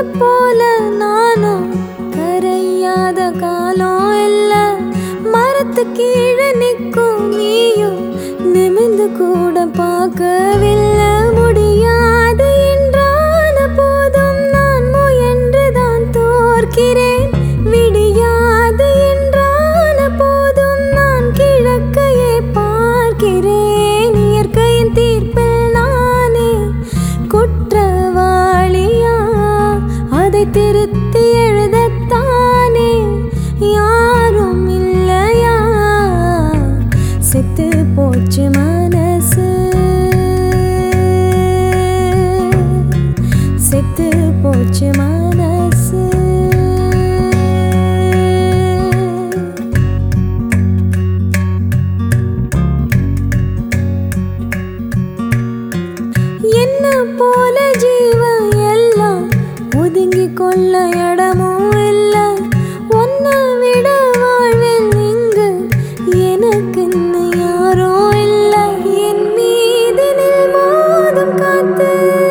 போல நானும் கரையாத காலம் இல்ல மரத்து கீழே நிற்கும் நீயும் நிமிந்து கூட பார்க்கவில்லை முடியாது என்றான போதும் நான் முயன்றுதான் தோற்கிறேன் விடியாது என்றான போதும் நான் கிழக்கையே பார்க்கிறேன் இயற்கையின் தீர்ப்பில் நானே குற்றவாளியா அதை திருத்தி எழுதத்தானே யாரும் இல்லையா செத்து போச்சு மனசு செத்து போச்சு மனசு என்ன போல ஜீவன் எல்லாம் ஒதுங்கி கொள்ள இடமும் இல்ல ஒன்ன விட வாழ்வில் இங்கு எனக்கு யாரோ இல்ல என் மீது நில் மோதும் காத்து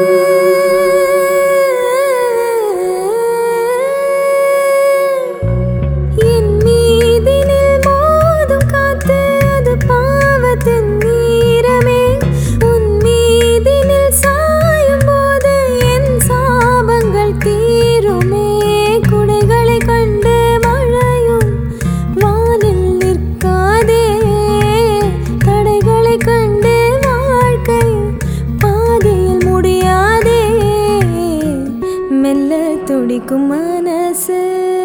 என் மீதினில் மோதும் காத்து அது பாவத்தின் நீரமே உன் மீதினில் சாயும் போது என் சாபங்கள் தீருமே குடைகளை கண்டு மழையும் வானில் நிற்காதே தடைகளை கண்டு வாழ்க்கை பாதையில் முடியாதே மெல்ல துடிக்கும் மனசு